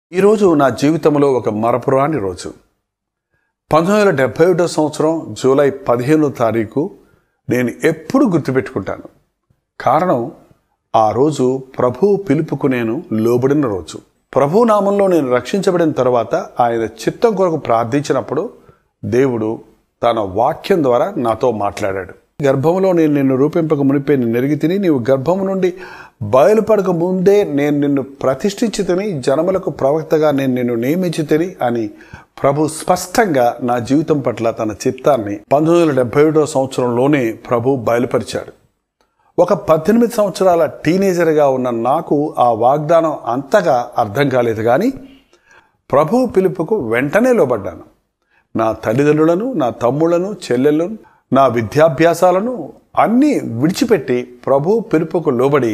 ఈరోజు నా జీవితంలో ఒక మరపురాని రోజు పంతొమ్మిది వందల డెబ్బై ఒకటో సంవత్సరం జూలై పదిహేనో తారీఖు నేను ఎప్పుడు గుర్తుపెట్టుకుంటాను కారణం ఆ రోజు ప్రభు పిలుపుకు నేను లోబడిన రోజు ప్రభు నామంలో నేను రక్షించబడిన తర్వాత ఆయన చిత్తం కొరకు ప్రార్థించినప్పుడు దేవుడు తన వాక్యం ద్వారా నాతో మాట్లాడాడు గర్భంలో నేను నిన్ను రూపింపక మునిపే నిన్ను ఎరిగి తిని నీవు గర్భము నుండి బయలుపడక ముందే నేను నిన్ను ప్రతిష్ఠించి తిని జనములకు ప్రవక్తగా నేను నిన్ను నియమించి తిని అని ప్రభు స్పష్టంగా నా జీవితం పట్ల తన చిత్తాన్ని పంతొమ్మిది వందల డెబ్బై ఒకటో సంవత్సరంలోనే ప్రభు బయలుపరిచాడు ఒక పద్దెనిమిది సంవత్సరాల టీనేజర్గా ఉన్న నాకు ఆ వాగ్దానం అంతగా అర్థం కాలేదు కానీ ప్రభు పిలుపుకు వెంటనే లోబడ్డాను నా తల్లిదండ్రులను నా తమ్ముళ్లను చెల్లెలను నా విద్యాభ్యాసాలను అన్నీ విడిచిపెట్టి ప్రభు పిలుపుకు లోబడి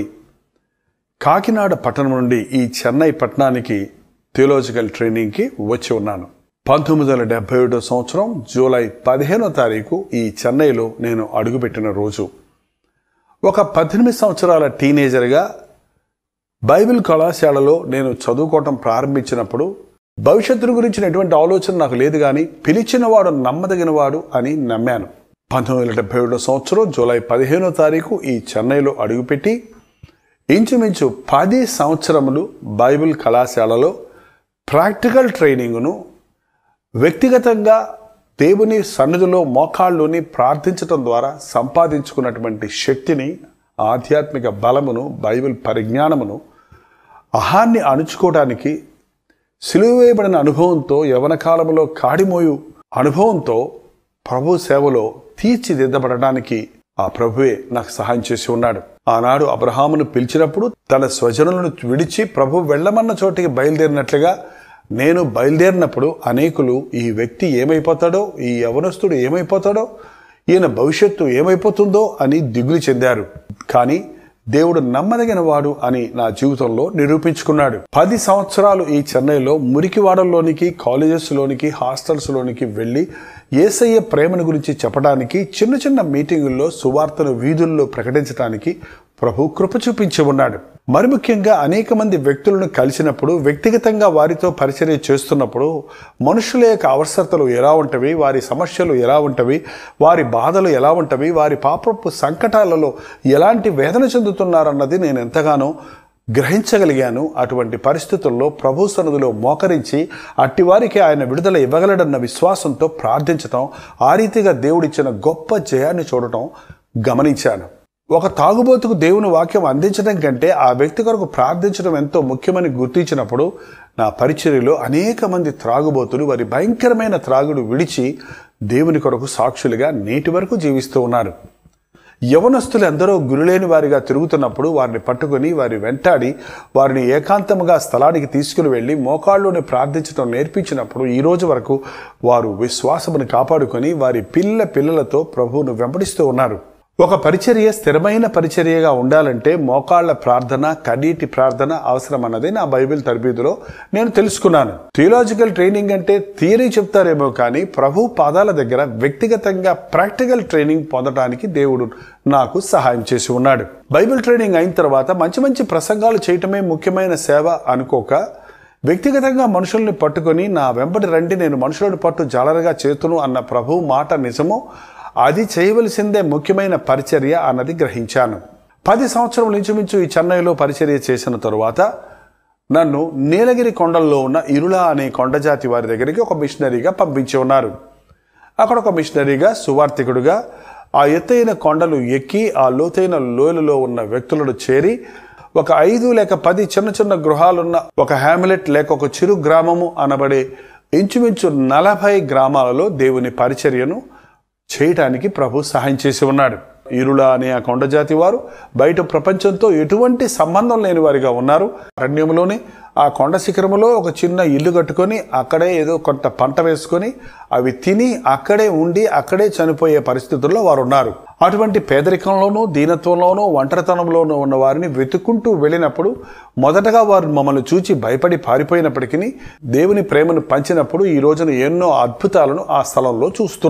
కాకినాడ పట్టణం నుండి ఈ చెన్నై పట్టణానికి థియోలాజికల్ ట్రైనింగ్కి వచ్చి ఉన్నాను పంతొమ్మిది వందల డెబ్బై ఏడో సంవత్సరం జూలై పదిహేనో తారీఖు ఈ చెన్నైలో నేను అడుగుపెట్టిన రోజు ఒక పద్దెనిమిది సంవత్సరాల టీనేజర్గా బైబిల్ కళాశాలలో నేను చదువుకోవటం ప్రారంభించినప్పుడు భవిష్యత్తు గురించిన ఎటువంటి ఆలోచన నాకు లేదు కానీ పిలిచినవాడు నమ్మదగినవాడు అని నమ్మాను పంతొమ్మిది వందల డెబ్బై ఏడో సంవత్సరం జూలై పదిహేనో తారీఖు ఈ చెన్నైలో అడుగుపెట్టి ఇంచుమించు పది సంవత్సరములు బైబిల్ కళాశాలలో ప్రాక్టికల్ ట్రైనింగ్ను వ్యక్తిగతంగా దేవుని సన్నిధిలో మోకాళ్ళుని ప్రార్థించటం ద్వారా సంపాదించుకున్నటువంటి శక్తిని ఆధ్యాత్మిక బలమును బైబిల్ పరిజ్ఞానమును అహాన్ని అణుచుకోవడానికి సిలువ వేయబడిన అనుభవంతో యవన కాలంలో కాడిమోయు అనుభవంతో ప్రభు సేవలో తీర్చిదిద్దబడడానికి ఆ ప్రభువే నాకు సహాయం చేసి ఉన్నాడు ఆనాడు అబ్రహామును పిలిచినప్పుడు తన స్వజనులను విడిచి ప్రభు వెళ్ళమన్న చోటికి బయలుదేరినట్లుగా నేను బయలుదేరినప్పుడు అనేకులు ఈ వ్యక్తి ఏమైపోతాడో ఈ యవనస్తుడు ఏమైపోతాడో ఈయన భవిష్యత్తు ఏమైపోతుందో అని దిగులు చెందారు కానీ దేవుడు నమ్మదగిన వాడు అని నా జీవితంలో నిరూపించుకున్నాడు పది సంవత్సరాలు ఈ చెన్నైలో మురికివాడల్లోనికి కాలేజెస్లోనికి హాస్టల్స్లోనికి వెళ్ళి ఏసయ్య ప్రేమను గురించి చెప్పడానికి చిన్న చిన్న మీటింగుల్లో సువార్తను వీధుల్లో ప్రకటించడానికి ప్రభు కృప చూపించి ఉన్నాడు మరి ముఖ్యంగా అనేక మంది వ్యక్తులను కలిసినప్పుడు వ్యక్తిగతంగా వారితో పరిచర్య చేస్తున్నప్పుడు మనుషుల యొక్క అవసరతలు ఎలా ఉంటవి వారి సమస్యలు ఎలా ఉంటవి వారి బాధలు ఎలా ఉంటవి వారి పాపపు సంకటాలలో ఎలాంటి వేదన చెందుతున్నారన్నది నేను ఎంతగానో గ్రహించగలిగాను అటువంటి పరిస్థితుల్లో ప్రభు సన్నిధిలో మోకరించి అట్టివారికి ఆయన విడుదల ఇవ్వగలడన్న విశ్వాసంతో ప్రార్థించటం ఆ రీతిగా దేవుడిచ్చిన గొప్ప జయాన్ని చూడటం గమనించాను ఒక తాగుబోతుకు దేవుని వాక్యం అందించడం కంటే ఆ వ్యక్తి కొరకు ప్రార్థించడం ఎంతో ముఖ్యమని గుర్తించినప్పుడు నా పరిచర్యలో అనేక మంది త్రాగుబోతులు వారి భయంకరమైన త్రాగుడు విడిచి దేవుని కొరకు సాక్షులుగా నేటి వరకు జీవిస్తూ ఉన్నారు యవనస్తులు ఎందరో గురులేని వారిగా తిరుగుతున్నప్పుడు వారిని పట్టుకొని వారి వెంటాడి వారిని ఏకాంతముగా స్థలానికి తీసుకుని వెళ్ళి మోకాళ్ళలోనే ప్రార్థించడం నేర్పించినప్పుడు ఈ రోజు వరకు వారు విశ్వాసమును కాపాడుకొని వారి పిల్ల పిల్లలతో ప్రభువును వెంబడిస్తూ ఉన్నారు ఒక పరిచర్య స్థిరమైన పరిచర్యగా ఉండాలంటే మోకాళ్ల ప్రార్థన కన్నీటి ప్రార్థన అవసరం అన్నది నా బైబిల్ తరబీదులో నేను తెలుసుకున్నాను థియోలాజికల్ ట్రైనింగ్ అంటే థియరీ చెప్తారేమో కానీ ప్రభు పాదాల దగ్గర వ్యక్తిగతంగా ప్రాక్టికల్ ట్రైనింగ్ పొందడానికి దేవుడు నాకు సహాయం చేసి ఉన్నాడు బైబిల్ ట్రైనింగ్ అయిన తర్వాత మంచి మంచి ప్రసంగాలు చేయటమే ముఖ్యమైన సేవ అనుకోక వ్యక్తిగతంగా మనుషుల్ని పట్టుకొని నా వెంబడి రండి నేను మనుషులను పట్టు జాలరగా చేతును అన్న ప్రభు మాట నిజమో అది చేయవలసిందే ముఖ్యమైన పరిచర్య అన్నది గ్రహించాను పది సంవత్సరం ఇంచుమించు ఈ చెన్నైలో పరిచర్య చేసిన తరువాత నన్ను నీలగిరి కొండల్లో ఉన్న ఇరుళ అనే కొండజాతి వారి దగ్గరికి ఒక మిషనరీగా పంపించి ఉన్నారు అక్కడ ఒక మిషనరీగా సువార్థికుడుగా ఆ ఎత్తైన కొండలు ఎక్కి ఆ లోతైన లోయలలో ఉన్న వ్యక్తులను చేరి ఒక ఐదు లేక పది చిన్న చిన్న గృహాలున్న ఒక హ్యామిలెట్ లేక ఒక చిరు గ్రామము అనబడే ఇంచుమించు నలభై గ్రామాలలో దేవుని పరిచర్యను చేయటానికి ప్రభు సహాయం చేసి ఉన్నాడు ఇరుల అనే ఆ కొండజాతి వారు బయట ప్రపంచంతో ఎటువంటి సంబంధం లేని వారిగా ఉన్నారు అరణ్యంలోనే ఆ కొండ శిఖరములో ఒక చిన్న ఇల్లు కట్టుకొని అక్కడే ఏదో కొంత పంట వేసుకొని అవి తిని అక్కడే ఉండి అక్కడే చనిపోయే పరిస్థితుల్లో వారు ఉన్నారు అటువంటి పేదరికంలోనూ దీనత్వంలోనూ ఒంటరితనంలోనూ ఉన్న వారిని వెతుక్కుంటూ వెళ్ళినప్పుడు మొదటగా వారు మమ్మల్ని చూచి భయపడి పారిపోయినప్పటికీ దేవుని ప్రేమను పంచినప్పుడు ఈ రోజున ఎన్నో అద్భుతాలను ఆ స్థలంలో చూస్తున్నాం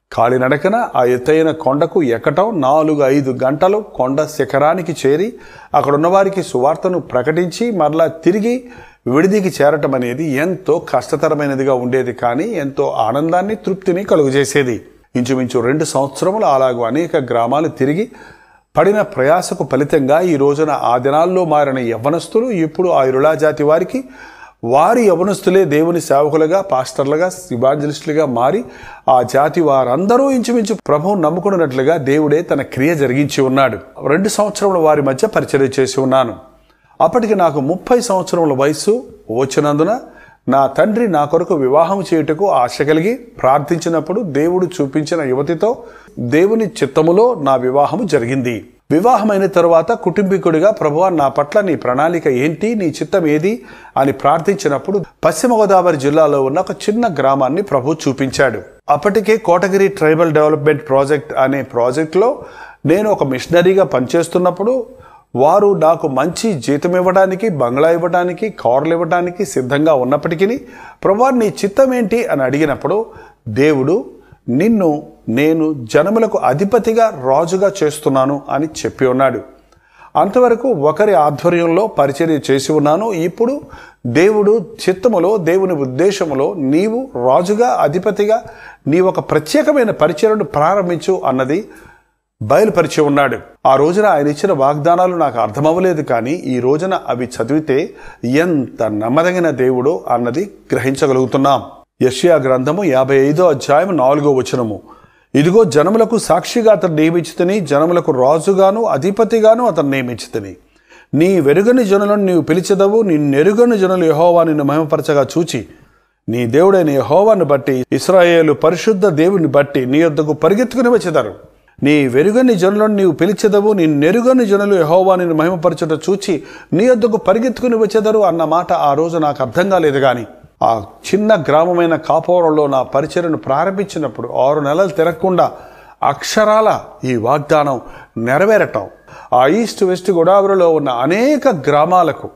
కాలినడకన ఆ ఎత్తైన కొండకు ఎక్కటం నాలుగు ఐదు గంటలు కొండ శిఖరానికి చేరి అక్కడ ఉన్నవారికి సువార్తను ప్రకటించి మరలా తిరిగి విడిదికి చేరటం అనేది ఎంతో కష్టతరమైనదిగా ఉండేది కానీ ఎంతో ఆనందాన్ని తృప్తిని కలుగజేసేది ఇంచుమించు రెండు సంవత్సరములు అలాగూ అనేక గ్రామాలు తిరిగి పడిన ప్రయాసకు ఫలితంగా ఈ రోజున ఆ దినాల్లో మారిన యవ్వనస్తులు ఇప్పుడు ఆ ఇరుళా జాతి వారికి వారి యవనస్తులే దేవుని సేవకులుగా పాస్టర్లుగా ఇవాంజలిస్టులుగా మారి ఆ జాతి వారందరూ ఇంచుమించు ప్రభువు నమ్ముకున్నట్లుగా దేవుడే తన క్రియ జరిగించి ఉన్నాడు రెండు సంవత్సరముల వారి మధ్య పరిచర్య చేసి ఉన్నాను అప్పటికి నాకు ముప్పై సంవత్సరముల వయసు వచ్చినందున నా తండ్రి నా కొరకు వివాహం చేయుటకు ఆశ కలిగి ప్రార్థించినప్పుడు దేవుడు చూపించిన యువతితో దేవుని చిత్తములో నా వివాహము జరిగింది వివాహమైన తరువాత కుటుంబీకుడిగా ప్రభువా నా పట్ల నీ ప్రణాళిక ఏంటి నీ చిత్తం ఏది అని ప్రార్థించినప్పుడు పశ్చిమ గోదావరి జిల్లాలో ఉన్న ఒక చిన్న గ్రామాన్ని ప్రభు చూపించాడు అప్పటికే కోటగిరి ట్రైబల్ డెవలప్మెంట్ ప్రాజెక్ట్ అనే ప్రాజెక్ట్లో నేను ఒక మిషనరీగా పనిచేస్తున్నప్పుడు వారు నాకు మంచి జీతం ఇవ్వడానికి బంగ్లా ఇవ్వడానికి కార్లు ఇవ్వడానికి సిద్ధంగా ఉన్నప్పటికీ ప్రభా నీ చిత్తం ఏంటి అని అడిగినప్పుడు దేవుడు నిన్ను నేను జనములకు అధిపతిగా రాజుగా చేస్తున్నాను అని చెప్పి ఉన్నాడు అంతవరకు ఒకరి ఆధ్వర్యంలో పరిచర్య చేసి ఉన్నాను ఇప్పుడు దేవుడు చిత్తములో దేవుని ఉద్దేశములో నీవు రాజుగా అధిపతిగా నీ ఒక ప్రత్యేకమైన పరిచయను ప్రారంభించు అన్నది బయలుపరిచి ఉన్నాడు ఆ రోజున ఆయన ఇచ్చిన వాగ్దానాలు నాకు అర్థమవ్వలేదు కానీ ఈ రోజున అవి చదివితే ఎంత నమ్మదగిన దేవుడో అన్నది గ్రహించగలుగుతున్నాం యష్యా గ్రంథము యాభై ఐదో అధ్యాయం నాలుగో వచనము ఇదిగో జనములకు సాక్షిగా అతను నియమించుతని జనములకు రాజుగాను అధిపతిగాను అతను నియమించుతని నీ వెరుగని జనులను నీవు పిలిచెదవు నీ నెరుగని జనులు యహోవా నిన్ను మహిమపరచగా చూచి నీ దేవుడైన యహోవాను బట్టి ఇస్రాయేలు పరిశుద్ధ దేవుని బట్టి నీ యొద్దకు పరిగెత్తుకుని వచ్చేదారు నీ వెరుగని జనులను నీవు పిలిచెదవు నీ నెరుగని జనులు యహోవా నిన్ను మహిమపరచుట చూచి నీ యొద్దకు పరిగెత్తుకుని వచ్చేదారు అన్న మాట ఆ రోజు నాకు అర్థం కాలేదు కానీ ఆ చిన్న గ్రామమైన కాపోరంలో నా పరిచయను ప్రారంభించినప్పుడు ఆరు నెలలు తిరగకుండా అక్షరాల ఈ వాగ్దానం నెరవేరటం ఆ ఈస్ట్ వెస్ట్ గోదావరిలో ఉన్న అనేక గ్రామాలకు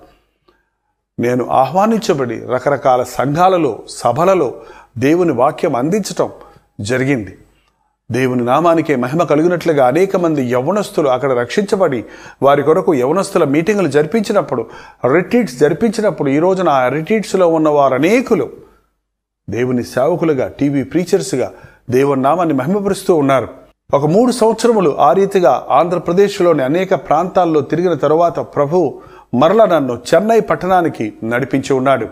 నేను ఆహ్వానించబడి రకరకాల సంఘాలలో సభలలో దేవుని వాక్యం అందించటం జరిగింది దేవుని నామానికే మహిమ కలిగినట్లుగా అనేక మంది యవనస్తులు అక్కడ రక్షించబడి వారి కొరకు యవనస్తుల మీటింగులు జరిపించినప్పుడు రిట్రీట్స్ జరిపించినప్పుడు ఈ రోజున ఆ రిట్రీట్స్లో ఉన్న వారు అనేకులు దేవుని సేవకులుగా టీవీ ప్రీచర్స్గా దేవుని నామాన్ని మహిమపరుస్తూ ఉన్నారు ఒక మూడు సంవత్సరములు ఆ రీతిగా ఆంధ్రప్రదేశ్లోని అనేక ప్రాంతాల్లో తిరిగిన తరువాత ప్రభు మరల నన్ను చెన్నై పట్టణానికి నడిపించి ఉన్నాడు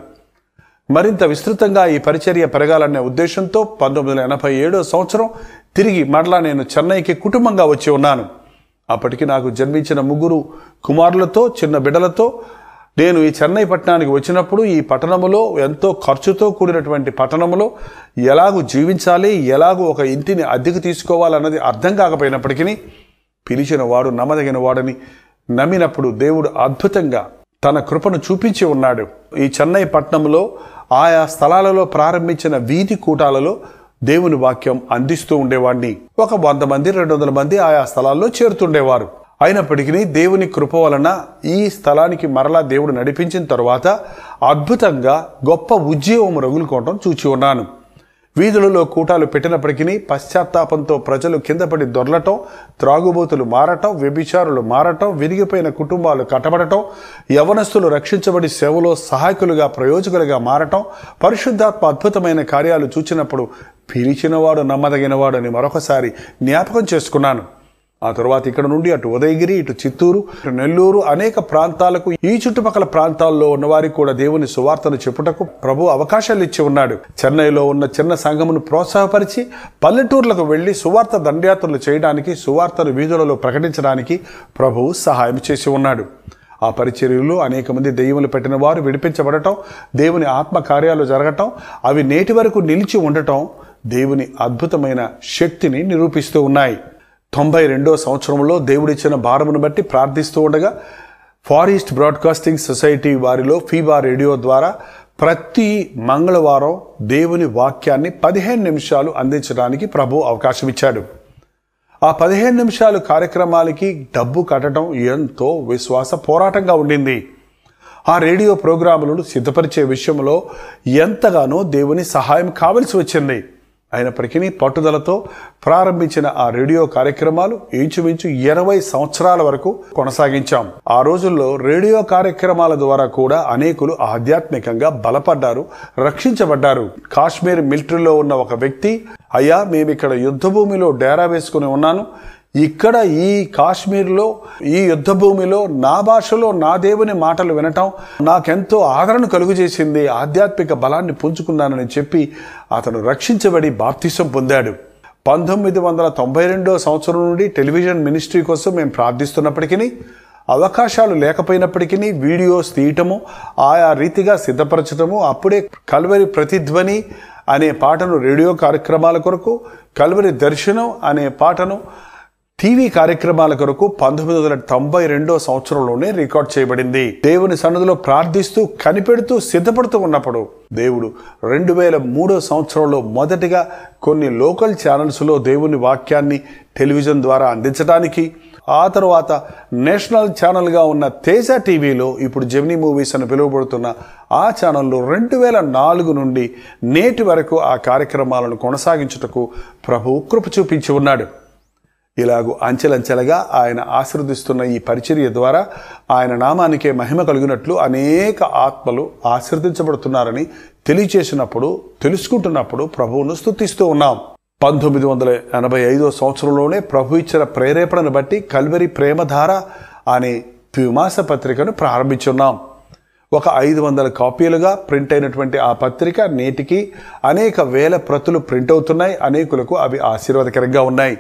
మరింత విస్తృతంగా ఈ పరిచర్య పెరగాలనే ఉద్దేశంతో పంతొమ్మిది వందల ఎనభై ఏడో సంవత్సరం తిరిగి మరలా నేను చెన్నైకి కుటుంబంగా వచ్చి ఉన్నాను అప్పటికి నాకు జన్మించిన ముగ్గురు కుమారులతో చిన్న బిడ్డలతో నేను ఈ చెన్నై పట్టణానికి వచ్చినప్పుడు ఈ పట్టణములో ఎంతో ఖర్చుతో కూడినటువంటి పట్టణములో ఎలాగూ జీవించాలి ఎలాగూ ఒక ఇంటిని అద్దెకు తీసుకోవాలన్నది అర్థం కాకపోయినప్పటికీ పిలిచిన వాడు నమ్మదగిన వాడని నమ్మినప్పుడు దేవుడు అద్భుతంగా తన కృపను చూపించి ఉన్నాడు ఈ చెన్నై పట్టణంలో ఆయా స్థలాలలో ప్రారంభించిన వీధి కూటాలలో దేవుని వాక్యం అందిస్తూ ఉండేవాడిని ఒక వంద మంది రెండు వందల మంది ఆయా స్థలాల్లో చేరుతుండేవారు అయినప్పటికీ దేవుని కృప వలన ఈ స్థలానికి మరలా దేవుడు నడిపించిన తరువాత అద్భుతంగా గొప్ప ఉద్యోగం రగులుకోవటం చూచి ఉన్నాను వీధులలో కూటాలు పెట్టినప్పటికీ పశ్చాత్తాపంతో ప్రజలు కింద పడి దొర్లటం త్రాగుబోతులు మారటం వ్యభిచారులు మారటం విరిగిపోయిన కుటుంబాలు కట్టబడటం యవనస్తులు రక్షించబడి సేవలో సహాయకులుగా ప్రయోజకులుగా మారటం పరిశుద్ధాత్మ అద్భుతమైన కార్యాలు చూచినప్పుడు పిలిచినవాడు నమ్మదగినవాడు అని మరొకసారి జ్ఞాపకం చేసుకున్నాను ఆ తరువాత ఇక్కడ నుండి అటు ఉదయగిరి ఇటు చిత్తూరు ఇటు నెల్లూరు అనేక ప్రాంతాలకు ఈ చుట్టుపక్కల ప్రాంతాల్లో ఉన్న వారికి కూడా దేవుని సువార్తను చెప్పుటకు ప్రభు అవకాశాలు ఇచ్చి ఉన్నాడు చెన్నైలో ఉన్న చిన్న సంఘమును ప్రోత్సాహపరిచి పల్లెటూర్లకు వెళ్లి సువార్త దండయాత్రలు చేయడానికి సువార్తను వీధులలో ప్రకటించడానికి ప్రభువు సహాయం చేసి ఉన్నాడు ఆ పరిచర్యలు అనేక మంది దెయ్యములు పెట్టిన వారు విడిపించబడటం దేవుని ఆత్మ కార్యాలు జరగటం అవి నేటి వరకు నిలిచి ఉండటం దేవుని అద్భుతమైన శక్తిని నిరూపిస్తూ ఉన్నాయి తొంభై రెండో సంవత్సరంలో దేవుడిచ్చిన భారమును బట్టి ప్రార్థిస్తూ ఉండగా ఫారెస్ట్ బ్రాడ్కాస్టింగ్ సొసైటీ వారిలో ఫీబా రేడియో ద్వారా ప్రతి మంగళవారం దేవుని వాక్యాన్ని పదిహేను నిమిషాలు అందించడానికి ప్రభు అవకాశం ఇచ్చాడు ఆ పదిహేను నిమిషాలు కార్యక్రమాలకి డబ్బు కట్టడం ఎంతో విశ్వాస పోరాటంగా ఉండింది ఆ రేడియో ప్రోగ్రాములను సిద్ధపరిచే విషయంలో ఎంతగానో దేవుని సహాయం కావలసి వచ్చింది అయినప్పటికీ పట్టుదలతో ప్రారంభించిన ఆ రేడియో కార్యక్రమాలు ఇంచుమించు ఇరవై సంవత్సరాల వరకు కొనసాగించాం ఆ రోజుల్లో రేడియో కార్యక్రమాల ద్వారా కూడా అనేకులు ఆధ్యాత్మికంగా బలపడ్డారు రక్షించబడ్డారు కాశ్మీర్ మిలిటరీలో ఉన్న ఒక వ్యక్తి అయ్యా మేము ఇక్కడ యుద్ధ భూమిలో డేరా వేసుకుని ఉన్నాను ఇక్కడ ఈ కాశ్మీర్లో ఈ యుద్ధ భూమిలో నా భాషలో నా దేవుని మాటలు వినటం నాకెంతో ఆదరణ కలుగు చేసింది ఆధ్యాత్మిక బలాన్ని పుంజుకున్నానని చెప్పి అతను రక్షించబడి బాప్తిసం పొందాడు పంతొమ్మిది వందల తొంభై రెండో సంవత్సరం నుండి టెలివిజన్ మినిస్ట్రీ కోసం మేము ప్రార్థిస్తున్నప్పటికీ అవకాశాలు లేకపోయినప్పటికీ వీడియోస్ తీయటము ఆయా రీతిగా సిద్ధపరచటము అప్పుడే కల్వరి ప్రతిధ్వని అనే పాటను రేడియో కార్యక్రమాల కొరకు కల్వరి దర్శనం అనే పాటను టీవీ కార్యక్రమాల కొరకు పంతొమ్మిది వందల తొంభై రెండో సంవత్సరంలోనే రికార్డ్ చేయబడింది దేవుని సన్నిధిలో ప్రార్థిస్తూ కనిపెడుతూ సిద్ధపడుతూ ఉన్నప్పుడు దేవుడు రెండు వేల మూడో సంవత్సరంలో మొదటిగా కొన్ని లోకల్ ఛానల్స్లో దేవుని వాక్యాన్ని టెలివిజన్ ద్వారా అందించడానికి ఆ తర్వాత నేషనల్ ఛానల్గా ఉన్న తేజ టీవీలో ఇప్పుడు జెమినీ మూవీస్ అని పిలువబడుతున్న ఆ ఛానల్లో రెండు వేల నాలుగు నుండి నేటి వరకు ఆ కార్యక్రమాలను కొనసాగించుటకు ప్రభు కృప చూపించి ఉన్నాడు ఇలాగూ అంచెలంచెలుగా ఆయన ఆశీర్వదిస్తున్న ఈ పరిచర్య ద్వారా ఆయన నామానికే మహిమ కలిగినట్లు అనేక ఆత్మలు ఆశీర్వదించబడుతున్నారని తెలియచేసినప్పుడు తెలుసుకుంటున్నప్పుడు ప్రభువును స్తుతిస్తూ ఉన్నాం పంతొమ్మిది వందల ఎనభై ఐదో సంవత్సరంలోనే ప్రభు ఇచ్చిన ప్రేరేపణను బట్టి కల్వరి ప్రేమధార అనే ద్విమాస పత్రికను ప్రారంభించున్నాం ఒక ఐదు వందల కాపీలుగా ప్రింట్ అయినటువంటి ఆ పత్రిక నేటికి అనేక వేల ప్రతులు ప్రింట్ అవుతున్నాయి అనేకులకు అవి ఆశీర్వాదకరంగా ఉన్నాయి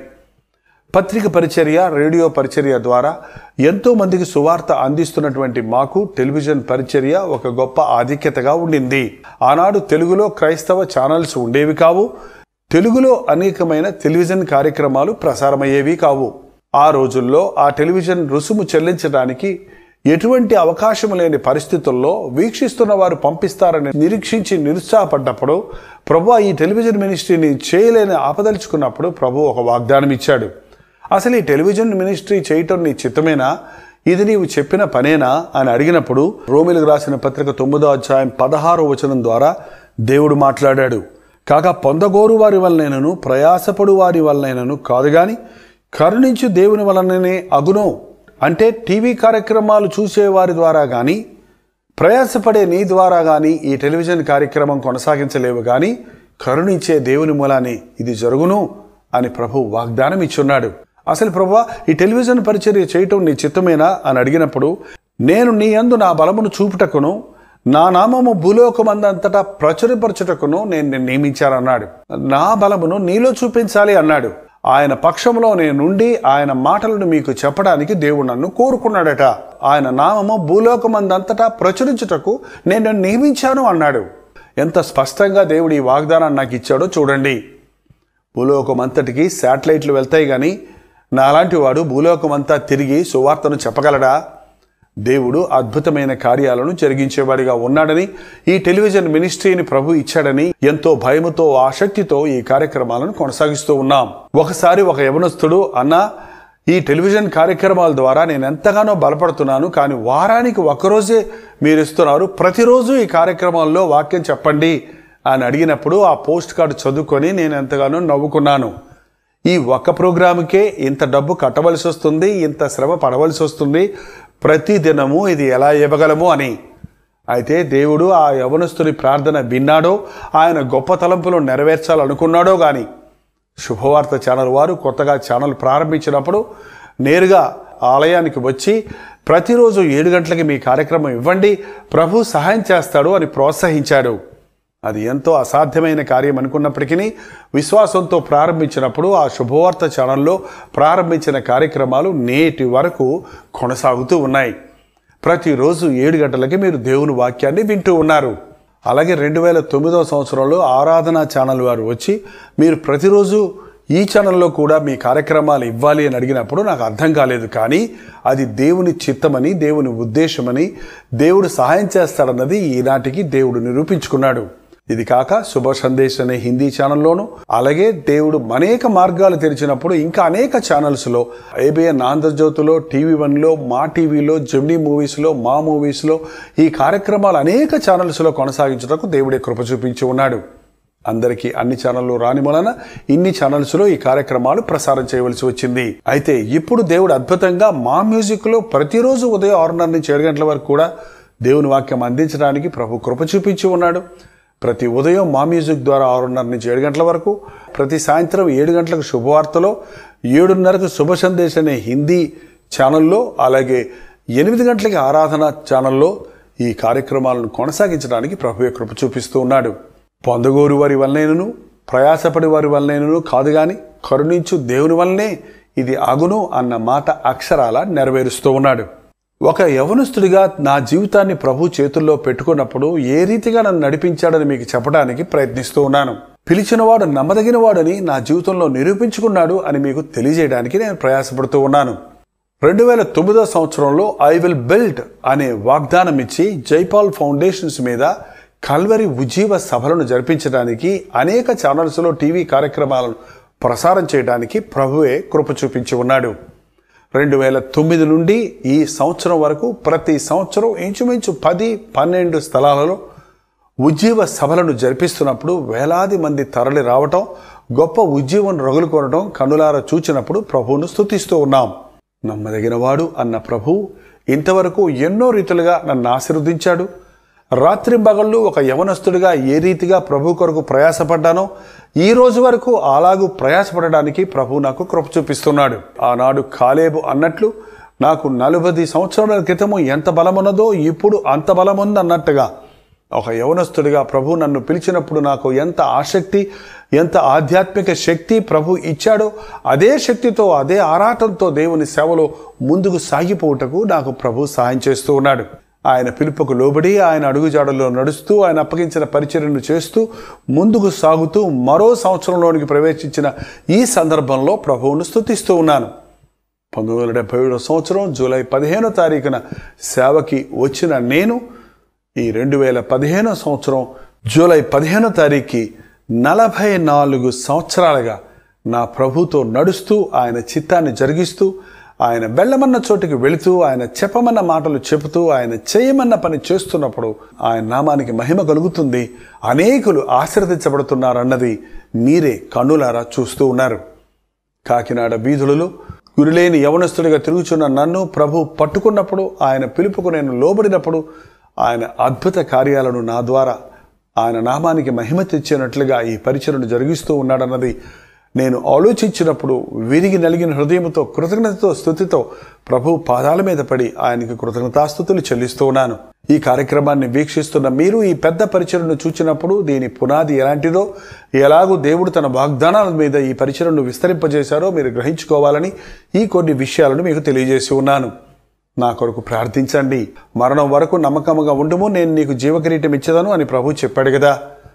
పత్రిక పరిచర్య రేడియో పరిచర్య ద్వారా ఎంతో మందికి సువార్త అందిస్తున్నటువంటి మాకు టెలివిజన్ పరిచర్య ఒక గొప్ప ఆధిక్యతగా ఉండింది ఆనాడు తెలుగులో క్రైస్తవ ఛానల్స్ ఉండేవి కావు తెలుగులో అనేకమైన టెలివిజన్ కార్యక్రమాలు ప్రసారమయ్యేవి కావు ఆ రోజుల్లో ఆ టెలివిజన్ రుసుము చెల్లించడానికి ఎటువంటి అవకాశం లేని పరిస్థితుల్లో వీక్షిస్తున్న వారు పంపిస్తారని నిరీక్షించి నిరుత్సాహపడ్డప్పుడు ప్రభు ఈ టెలివిజన్ మినిస్ట్రీని చేయలేని ఆపదలుచుకున్నప్పుడు ప్రభు ఒక వాగ్దానం ఇచ్చాడు అసలు ఈ టెలివిజన్ మినిస్ట్రీ చేయటం నీ చిత్తమేనా ఇది నీవు చెప్పిన పనేనా అని అడిగినప్పుడు రోమిలకు రాసిన పత్రిక తొమ్మిదో అధ్యాయం పదహారో వచనం ద్వారా దేవుడు మాట్లాడాడు కాక పొందగోరు వారి వలనైనను ప్రయాసపడు వారి వలనైనను కాదు గాని కరుణించు దేవుని వలననే అగును అంటే టీవీ కార్యక్రమాలు చూసే వారి ద్వారా కానీ ప్రయాసపడే నీ ద్వారా కానీ ఈ టెలివిజన్ కార్యక్రమం కొనసాగించలేవు కానీ కరుణించే దేవుని మూలానే ఇది జరుగును అని ప్రభు వాగ్దానం ఇచ్చున్నాడు అసలు ప్రభు ఈ టెలివిజన్ పరిచర్య చేయటం నీ చిత్తమేనా అని అడిగినప్పుడు నేను నీ యందు నా బలమును చూపుటకును నా నామము భూలోకమందంతటా ప్రచురపరచుటకును నేను నిన్ను నియమించానన్నాడు నా బలమును నీలో చూపించాలి అన్నాడు ఆయన పక్షంలో నేనుండి ఆయన మాటలను మీకు చెప్పడానికి దేవుడు నన్ను కోరుకున్నాడట ఆయన నామము భూలోకమందంతటా ప్రచురించుటకు నేను నిన్ను నియమించాను అన్నాడు ఎంత స్పష్టంగా దేవుడు ఈ వాగ్దానాన్ని నాకు ఇచ్చాడో చూడండి భూలోకం అంతటికి శాటిలైట్లు వెళ్తాయి కానీ నాలాంటి వాడు భూలోకం అంతా తిరిగి సువార్తను చెప్పగలడా దేవుడు అద్భుతమైన కార్యాలను జరిగించేవాడిగా ఉన్నాడని ఈ టెలివిజన్ మినిస్ట్రీని ప్రభు ఇచ్చాడని ఎంతో భయముతో ఆసక్తితో ఈ కార్యక్రమాలను కొనసాగిస్తూ ఉన్నాం ఒకసారి ఒక యవనస్తుడు అన్న ఈ టెలివిజన్ కార్యక్రమాల ద్వారా నేను ఎంతగానో బలపడుతున్నాను కానీ వారానికి ఒకరోజే మీరు ఇస్తున్నారు ప్రతిరోజు ఈ కార్యక్రమాల్లో వాక్యం చెప్పండి అని అడిగినప్పుడు ఆ పోస్ట్ కార్డు చదువుకొని నేను ఎంతగానో నవ్వుకున్నాను ఈ ఒక్క ప్రోగ్రాముకే ఇంత డబ్బు కట్టవలసి వస్తుంది ఇంత శ్రమ పడవలసి వస్తుంది ప్రతి దినము ఇది ఎలా ఇవ్వగలము అని అయితే దేవుడు ఆ యవనస్తుని ప్రార్థన విన్నాడో ఆయన గొప్ప తలంపులు నెరవేర్చాలనుకున్నాడో కానీ శుభవార్త ఛానల్ వారు కొత్తగా ఛానల్ ప్రారంభించినప్పుడు నేరుగా ఆలయానికి వచ్చి ప్రతిరోజు ఏడు గంటలకి మీ కార్యక్రమం ఇవ్వండి ప్రభు సహాయం చేస్తాడు అని ప్రోత్సహించాడు అది ఎంతో అసాధ్యమైన కార్యం అనుకున్నప్పటికీ విశ్వాసంతో ప్రారంభించినప్పుడు ఆ శుభవార్త ఛానల్లో ప్రారంభించిన కార్యక్రమాలు నేటి వరకు కొనసాగుతూ ఉన్నాయి ప్రతిరోజు ఏడు గంటలకి మీరు దేవుని వాక్యాన్ని వింటూ ఉన్నారు అలాగే రెండు వేల తొమ్మిదవ సంవత్సరంలో ఆరాధన ఛానల్ వారు వచ్చి మీరు ప్రతిరోజు ఈ ఛానల్లో కూడా మీ కార్యక్రమాలు ఇవ్వాలి అని అడిగినప్పుడు నాకు అర్థం కాలేదు కానీ అది దేవుని చిత్తమని దేవుని ఉద్దేశమని దేవుడు సహాయం చేస్తాడన్నది ఈనాటికి దేవుడు నిరూపించుకున్నాడు ఇది కాక శుభ సందేశ్ అనే హిందీ ఛానల్లోను అలాగే దేవుడు అనేక మార్గాలు తెరిచినప్పుడు ఇంకా అనేక ఛానల్స్లో ఏబిఎన్ ఆంధ్రజ్యోతిలో టీవీ వన్లో మా టీవీలో జెమినీ మూవీస్లో మా మూవీస్లో ఈ కార్యక్రమాలు అనేక ఛానల్స్లో కొనసాగించడానికి దేవుడే కృప చూపించి ఉన్నాడు అందరికీ అన్ని ఛానళ్ళు రాని వలన ఇన్ని ఛానల్స్లో ఈ కార్యక్రమాలు ప్రసారం చేయవలసి వచ్చింది అయితే ఇప్పుడు దేవుడు అద్భుతంగా మా మ్యూజిక్లో ప్రతిరోజు ఉదయం ఆరున్నర నుంచి ఏడు గంటల వరకు కూడా దేవుని వాక్యం అందించడానికి ప్రభు కృప చూపించి ఉన్నాడు ప్రతి ఉదయం మా మ్యూజిక్ ద్వారా ఆరున్నర నుంచి ఏడు గంటల వరకు ప్రతి సాయంత్రం ఏడు గంటలకు శుభవార్తలో ఏడున్నరకు శుభ సందేశ్ అనే హిందీ ఛానల్లో అలాగే ఎనిమిది గంటలకి ఆరాధన ఛానల్లో ఈ కార్యక్రమాలను కొనసాగించడానికి ప్రభు కృప చూపిస్తూ ఉన్నాడు పొందగోరు వారి వల్లనేను ప్రయాసపడి వారి వల్లనేను కాదు గాని కరుణించు దేవుని వల్లనే ఇది అగును అన్న మాట అక్షరాల నెరవేరుస్తూ ఉన్నాడు ఒక యవనస్తుడిగా నా జీవితాన్ని ప్రభు చేతుల్లో పెట్టుకున్నప్పుడు ఏ రీతిగా నన్ను నడిపించాడని మీకు చెప్పడానికి ప్రయత్నిస్తూ ఉన్నాను పిలిచినవాడు నమ్మదగినవాడని నా జీవితంలో నిరూపించుకున్నాడు అని మీకు తెలియజేయడానికి నేను ప్రయాసపడుతూ ఉన్నాను రెండు వేల తొమ్మిదో సంవత్సరంలో ఐ విల్ బిల్డ్ అనే వాగ్దానం ఇచ్చి జైపాల్ ఫౌండేషన్స్ మీద కల్వరి ఉజ్జీవ సభలను జరిపించడానికి అనేక ఛానల్స్లో టీవీ కార్యక్రమాలను ప్రసారం చేయడానికి ప్రభువే కృప చూపించి ఉన్నాడు రెండు వేల తొమ్మిది నుండి ఈ సంవత్సరం వరకు ప్రతి సంవత్సరం ఇంచుమించు పది పన్నెండు స్థలాలలో ఉజ్జీవ సభలను జరిపిస్తున్నప్పుడు వేలాది మంది తరలి రావటం గొప్ప ఉజ్జీవం రగులు కొనడం కనులార చూచినప్పుడు ప్రభువును స్తుతిస్తూ ఉన్నాం నమ్మదగినవాడు అన్న ప్రభు ఇంతవరకు ఎన్నో రీతులుగా నన్ను ఆశీర్వదించాడు రాత్రి పగళ్ళు ఒక యవనస్తుడిగా ఏ రీతిగా ప్రభు కొరకు ప్రయాసపడ్డానో ఈ రోజు వరకు అలాగూ ప్రయాసపడడానికి ప్రభు నాకు కృప చూపిస్తున్నాడు ఆనాడు కాలేబు అన్నట్లు నాకు నలభై సంవత్సరాల క్రితము ఎంత బలమున్నదో ఇప్పుడు అంత బలముంది అన్నట్టుగా ఒక యవనస్తుడిగా ప్రభు నన్ను పిలిచినప్పుడు నాకు ఎంత ఆసక్తి ఎంత ఆధ్యాత్మిక శక్తి ప్రభు ఇచ్చాడో అదే శక్తితో అదే ఆరాటంతో దేవుని సేవలో ముందుకు సాగిపోవుటకు నాకు ప్రభు సహాయం చేస్తూ ఉన్నాడు ఆయన పిలుపుకు లోబడి ఆయన అడుగుజాడల్లో నడుస్తూ ఆయన అప్పగించిన పరిచర్యను చేస్తూ ముందుకు సాగుతూ మరో సంవత్సరంలోనికి ప్రవేశించిన ఈ సందర్భంలో ప్రభువును స్తుతిస్తూ ఉన్నాను పంతొమ్మిది వందల డెబ్బై ఏడో సంవత్సరం జూలై పదిహేనో తారీఖున సేవకి వచ్చిన నేను ఈ రెండు వేల పదిహేనో సంవత్సరం జూలై పదిహేనో తారీఖుకి నలభై నాలుగు సంవత్సరాలుగా నా ప్రభుతో నడుస్తూ ఆయన చిత్తాన్ని జరిగిస్తూ ఆయన వెళ్ళమన్న చోటికి వెళుతూ ఆయన చెప్పమన్న మాటలు చెబుతూ ఆయన చేయమన్న పని చేస్తున్నప్పుడు ఆయన నామానికి మహిమ కలుగుతుంది అనేకులు ఆశీర్వదించబడుతున్నారన్నది మీరే కన్నులారా చూస్తూ ఉన్నారు కాకినాడ వీధులలో గురిలేని యవనస్తుడిగా తిరుగుచున్న నన్ను ప్రభు పట్టుకున్నప్పుడు ఆయన పిలుపుకు నేను లోబడినప్పుడు ఆయన అద్భుత కార్యాలను నా ద్వారా ఆయన నామానికి మహిమ తెచ్చేనట్లుగా ఈ పరిచయను జరిగిస్తూ ఉన్నాడన్నది నేను ఆలోచించినప్పుడు విరిగి నలిగిన హృదయంతో కృతజ్ఞతతో స్థుతితో ప్రభు పాదాల మీద పడి ఆయనకి కృతజ్ఞతాస్థుతులు చెల్లిస్తూ ఉన్నాను ఈ కార్యక్రమాన్ని వీక్షిస్తున్న మీరు ఈ పెద్ద పరిచయను చూచినప్పుడు దీని పునాది ఎలాంటిదో ఎలాగూ దేవుడు తన వాగ్దానాల మీద ఈ పరిచయను విస్తరింపజేశారో మీరు గ్రహించుకోవాలని ఈ కొన్ని విషయాలను మీకు తెలియజేసి ఉన్నాను నా కొరకు ప్రార్థించండి మరణం వరకు నమ్మకముగా ఉండుము నేను నీకు జీవకిరీటం ఇచ్చేదను అని ప్రభు చెప్పాడు కదా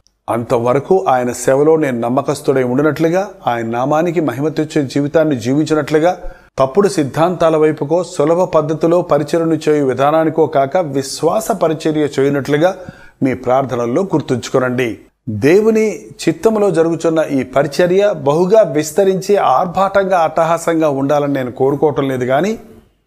అంతవరకు ఆయన సేవలో నేను నమ్మకస్తుడై ఉండినట్లుగా ఆయన నామానికి మహిమ తెచ్చే జీవితాన్ని జీవించినట్లుగా తప్పుడు సిద్ధాంతాల వైపుకో సులభ పద్ధతిలో పరిచర్యను చేయు విధానానికో కాక విశ్వాస పరిచర్య చేయనట్లుగా మీ ప్రార్థనల్లో గుర్తుంచుకోనండి దేవుని చిత్తములో జరుగుతున్న ఈ పరిచర్య బహుగా విస్తరించి ఆర్భాటంగా అట్టహాసంగా ఉండాలని నేను కోరుకోవటం లేదు కానీ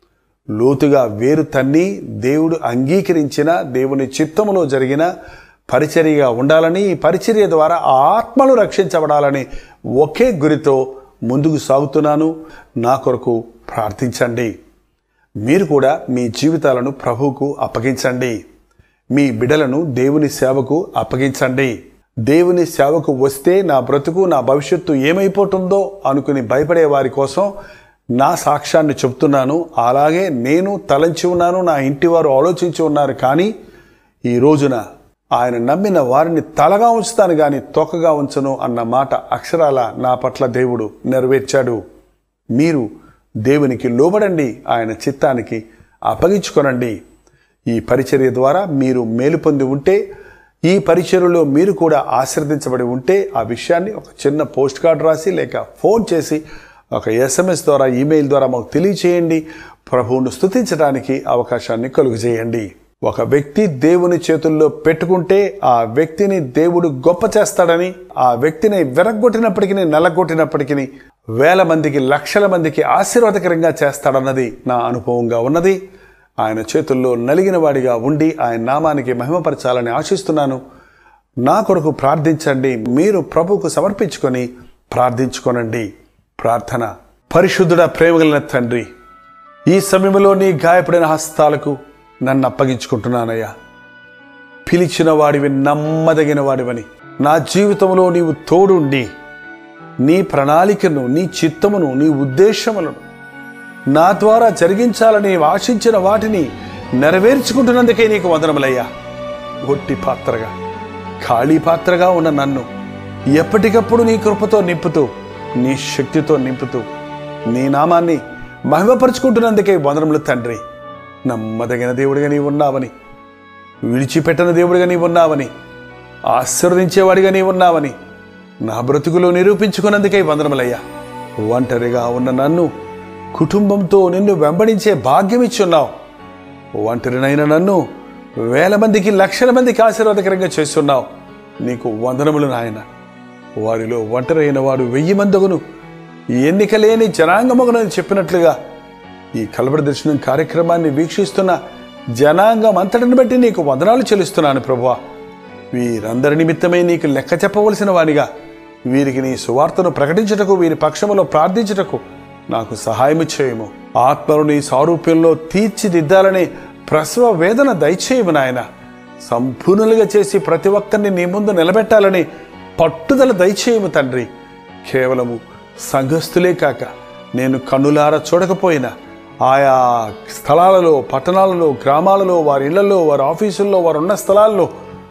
లోతుగా వేరు తన్ని దేవుడు అంగీకరించిన దేవుని చిత్తములో జరిగిన పరిచర్యగా ఉండాలని ఈ పరిచర్య ద్వారా ఆత్మలు రక్షించబడాలని ఒకే గురితో ముందుకు సాగుతున్నాను నా కొరకు ప్రార్థించండి మీరు కూడా మీ జీవితాలను ప్రభువుకు అప్పగించండి మీ బిడలను దేవుని సేవకు అప్పగించండి దేవుని సేవకు వస్తే నా బ్రతుకు నా భవిష్యత్తు ఏమైపోతుందో అనుకుని భయపడే వారి కోసం నా సాక్ష్యాన్ని చెప్తున్నాను అలాగే నేను తలంచి ఉన్నాను నా ఇంటి వారు ఆలోచించి ఉన్నారు కానీ ఈ రోజున ఆయన నమ్మిన వారిని తలగా ఉంచుతాను కానీ తొక్కగా ఉంచను అన్న మాట అక్షరాల నా పట్ల దేవుడు నెరవేర్చాడు మీరు దేవునికి లోబడండి ఆయన చిత్తానికి అప్పగించుకొనండి ఈ పరిచర్య ద్వారా మీరు మేలు పొంది ఉంటే ఈ పరిచర్యలో మీరు కూడా ఆశీర్వదించబడి ఉంటే ఆ విషయాన్ని ఒక చిన్న పోస్ట్ కార్డ్ రాసి లేక ఫోన్ చేసి ఒక ఎస్ఎంఎస్ ద్వారా ఈమెయిల్ ద్వారా మాకు తెలియచేయండి ప్రభువును స్తుతించడానికి అవకాశాన్ని కలుగు చేయండి ఒక వ్యక్తి దేవుని చేతుల్లో పెట్టుకుంటే ఆ వ్యక్తిని దేవుడు గొప్ప చేస్తాడని ఆ వ్యక్తిని వెరగొట్టినప్పటికీ నెలగొట్టినప్పటికీ వేల మందికి లక్షల మందికి ఆశీర్వాదకరంగా చేస్తాడన్నది నా అనుభవంగా ఉన్నది ఆయన చేతుల్లో నలిగిన వాడిగా ఉండి ఆయన నామానికి మహిమపరచాలని ఆశిస్తున్నాను నా కొరకు ప్రార్థించండి మీరు ప్రభుకు సమర్పించుకొని ప్రార్థించుకోనండి ప్రార్థన పరిశుద్ధుడ ప్రేమగలిగిన తండ్రి ఈ సమయంలో నీ గాయపడిన హస్తాలకు నన్ను అప్పగించుకుంటున్నానయ్యా పిలిచిన వాడివి నమ్మదగిన వాడివని నా జీవితంలో నీవు తోడుండి నీ ప్రణాళికను నీ చిత్తమును నీ ఉద్దేశములను నా ద్వారా జరిగించాలని ఆశించిన వాటిని నెరవేర్చుకుంటున్నందుకే నీకు వందనములయ్యా ఒట్టి పాత్రగా ఖాళీ పాత్రగా ఉన్న నన్ను ఎప్పటికప్పుడు నీ కృపతో నింపుతూ నీ శక్తితో నింపుతూ నీ నామాన్ని మహిమపరుచుకుంటున్నందుకే వందనములు తండ్రి నమ్మదగిన దేవుడిగా నీవు ఉన్నావని విడిచిపెట్టని దేవుడిగా నీవు ఉన్నావని ఆశీర్వదించేవాడిగా నీవు ఉన్నావని నా బ్రతుకులో నిరూపించుకున్నందుకై వందనములయ్యా ఒంటరిగా ఉన్న నన్ను కుటుంబంతో నిన్ను వెంబడించే భాగ్యం ఇచ్చున్నావు ఒంటరినైన నన్ను వేల మందికి లక్షల మందికి ఆశీర్వాదకరంగా చేస్తున్నావు నీకు వందనములు నాయన వారిలో ఒంటరైన వాడు వెయ్యి మందగును ఎన్నిక లేని జనాంగమగునని చెప్పినట్లుగా ఈ కలబడి దర్శనం కార్యక్రమాన్ని వీక్షిస్తున్న జనాంగం అంతటిని బట్టి నీకు వందనాలు చెల్లిస్తున్నాను ప్రభువా వీరందరి నిమిత్తమై నీకు లెక్క చెప్పవలసిన వానిగా వీరికి నీ సువార్తను ప్రకటించుటకు వీరి పక్షములో ప్రార్థించుటకు నాకు సహాయము చేయము ఆత్మను నీ సారూప్యంలో తీర్చిదిద్దాలని ప్రసవ వేదన దయచేయము నాయన సంపూర్ణులుగా చేసి ప్రతి ఒక్కరిని నీ ముందు నిలబెట్టాలని పట్టుదల దయచేయము తండ్రి కేవలము సంఘస్థులే కాక నేను కన్నులార చూడకపోయినా ఆయా స్థలాలలో పట్టణాలలో గ్రామాలలో వారి ఇళ్లలో వారి ఆఫీసుల్లో వారు ఉన్న స్థలాల్లో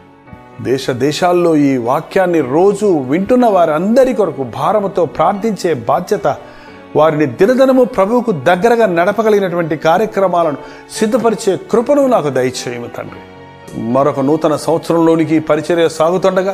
దేశ దేశాల్లో ఈ వాక్యాన్ని రోజు వింటున్న వారందరి కొరకు భారముతో ప్రార్థించే బాధ్యత వారిని దినదినము ప్రభువుకు దగ్గరగా నడపగలిగినటువంటి కార్యక్రమాలను సిద్ధపరిచే కృపను నాకు దయచేయము తండ్రి మరొక నూతన సంవత్సరంలోనికి ఈ పరిచర్య సాగుతుండగా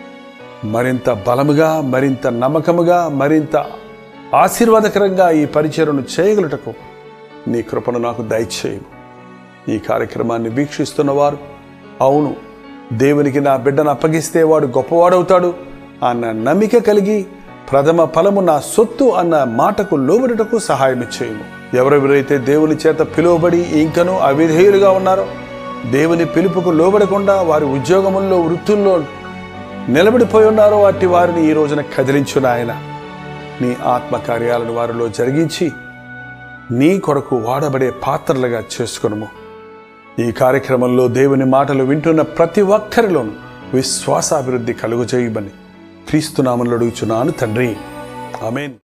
మరింత బలముగా మరింత నమ్మకముగా మరింత ఆశీర్వాదకరంగా ఈ పరిచయను చేయగలుటకు నీ కృపను నాకు దయచేయము ఈ కార్యక్రమాన్ని వీక్షిస్తున్నవారు అవును దేవునికి నా బిడ్డను అప్పగిస్తే వాడు గొప్పవాడవుతాడు అన్న నమ్మిక కలిగి ప్రథమ ఫలము నా సొత్తు అన్న మాటకు లోబడుటకు సహాయం చేయము ఎవరెవరైతే దేవుని చేత పిలువబడి ఇంకనూ అవిధేయులుగా ఉన్నారో దేవుని పిలుపుకు లోబడకుండా వారి ఉద్యోగముల్లో వృత్తుల్లో నిలబడిపోయి ఉన్నారో వాటి వారిని ఈ రోజున కదిలించు నాయన నీ ఆత్మకార్యాలను వారిలో జరిగించి నీ కొరకు వాడబడే పాత్రలుగా చేసుకునుము ఈ కార్యక్రమంలో దేవుని మాటలు వింటున్న ప్రతి ఒక్కరిలోనూ విశ్వాసాభివృద్ధి కలుగు చేయమని క్రీస్తునామంలో అడుగుచున్నాను తండ్రి ఆమెన్